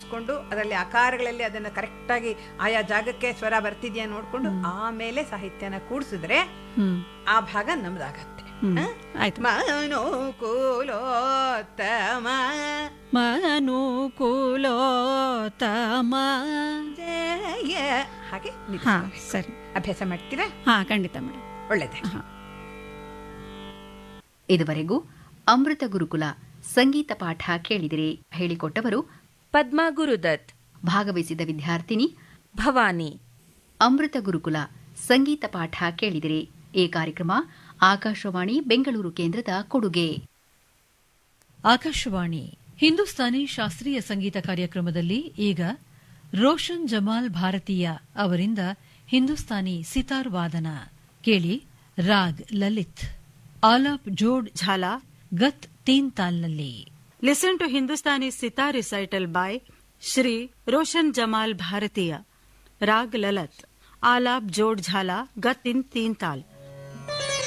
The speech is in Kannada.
ಕೂಡಿಸ್ಕೊಂಡು ಅದರಲ್ಲಿ ಆಕಾರಗಳಲ್ಲಿ ಅದನ್ನು ಕರೆಕ್ಟಾಗಿ ಆಯಾ ಜಾಗಕ್ಕೆ ಸ್ವರ ಬರ್ತಿದ್ಯಾ ನೋಡ್ಕೊಂಡು ಆಮೇಲೆ ಸಾಹಿತ್ಯನ ಕೂಡಿಸಿದ್ರೆ ಹ್ಮ್ ಆ ಭಾಗ ನಮ್ದಾಗತ್ತೆ ಹ್ಮ್. ಹ? ಆಯ್ತು ಮನೋಕುಲೋತ್ತಮ ಮನುಕುಲೋತ್ತಮ ಜಯ ಹಾಗೆ ಹಾ ನಿಲ್ಲಿಸ್ಕೋಬೇಕು. ಸರಿ ಅಭ್ಯಾಸ ಮಾಡ್ತೀರಾ ಹಾ ಖಂಡಿತ ಮೇಡಮ್ ಒಳ್ಳೇದೇ ಇದುವರೆಗೂ ಅಮೃತ ಗುರುಕುಲ ಸಂಗೀತ ಪಾಠ ಕೇಳಿದಿರಿ ಹೇಳಿಕೊಟ್ಟವರು ಪದ್ಮಾ ಗುರುದತ್ ಭಾಗವಹಿಸಿದ ವಿದ್ಯಾರ್ಥಿನಿ ಭವಾನಿ ಅಮೃತ ಗುರುಕುಲ ಸಂಗೀತ ಪಾಠ ಕೇಳಿದಿರಿ ಈ ಕಾರ್ಯಕ್ರಮ ಆಕಾಶವಾಣಿ ಬೆಂಗಳೂರು ಕೇಂದ್ರದ ಕೊಡುಗೆ ಆಕಾಶವಾಣಿ ಹಿಂದೂಸ್ತಾನಿ ಶಾಸ್ತ್ರೀಯ ಸಂಗೀತ ಕಾರ್ಯಕ್ರಮದಲ್ಲಿ ಈಗ ರೋಷನ್ ಜಮಾಲ್ ಭಾರತೀಯ ಅವರಿಂದ ಹಿಂದೂಸ್ತಾನಿ ಸಿತಾರ್ ವಾದನ ಕೇಳಿ ರಾಗ್ ಲಲಿತ್ ಆಲಾಪ್ ಜೋಡ್ ಝಾಲಾ ಗತ್ ತೀನ್ ತಾಲ್ನಲ್ಲಿ Listen to Hindustani sitar recital by Shri Roshan Jamal Bharatiya. Rag Lalat. Alap Jod Jhala Gat in Teen Tal.